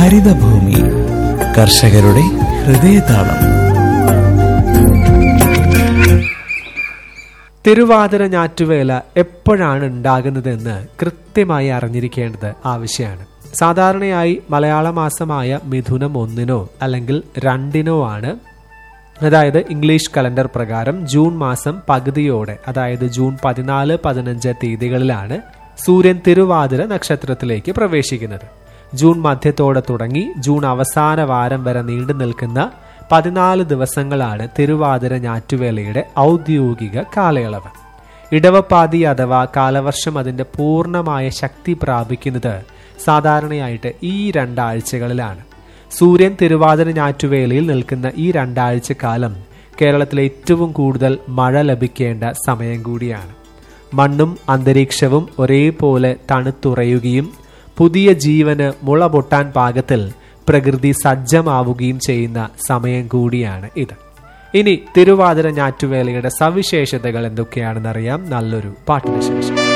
ഹരിതഭൂമി കർഷകരുടെ ഹൃദയതാളം തിരുവാതിര ഞാറ്റുവേല എപ്പോഴാണ് ഉണ്ടാകുന്നതെന്ന് കൃത്യമായി അറിഞ്ഞിരിക്കേണ്ടത് ആവശ്യമാണ് സാധാരണയായി മലയാള മാസമായ മിഥുനം ഒന്നിനോ അല്ലെങ്കിൽ രണ്ടിനോ ആണ് അതായത് ഇംഗ്ലീഷ് കലണ്ടർ പ്രകാരം ജൂൺ മാസം പകുതിയോടെ അതായത് ജൂൺ പതിനാല് പതിനഞ്ച് തീയതികളിലാണ് സൂര്യൻ തിരുവാതിര നക്ഷത്രത്തിലേക്ക് പ്രവേശിക്കുന്നത് ജൂൺ മധ്യത്തോടെ തുടങ്ങി ജൂൺ അവസാന വാരം വരെ നീണ്ടു നിൽക്കുന്ന പതിനാല് ദിവസങ്ങളാണ് തിരുവാതിര ഞാറ്റുവേലയുടെ ഔദ്യോഗിക കാലയളവ് ഇടവപ്പാതി അഥവാ കാലവർഷം അതിന്റെ പൂർണ്ണമായ ശക്തി പ്രാപിക്കുന്നത് സാധാരണയായിട്ട് ഈ രണ്ടാഴ്ചകളിലാണ് സൂര്യൻ തിരുവാതിര ഞാറ്റുവേലയിൽ നിൽക്കുന്ന ഈ രണ്ടാഴ്ച കാലം കേരളത്തിലെ ഏറ്റവും കൂടുതൽ മഴ ലഭിക്കേണ്ട സമയം കൂടിയാണ് മണ്ണും അന്തരീക്ഷവും ഒരേപോലെ തണുത്തുറയുകയും പുതിയ ജീവന് മുള പൊട്ടാൻ പാകത്തിൽ പ്രകൃതി സജ്ജമാവുകയും ചെയ്യുന്ന സമയം കൂടിയാണ് ഇത് ഇനി തിരുവാതിര ഞാറ്റുവേലയുടെ സവിശേഷതകൾ എന്തൊക്കെയാണെന്നറിയാം നല്ലൊരു പാട്ടിന് ശേഷം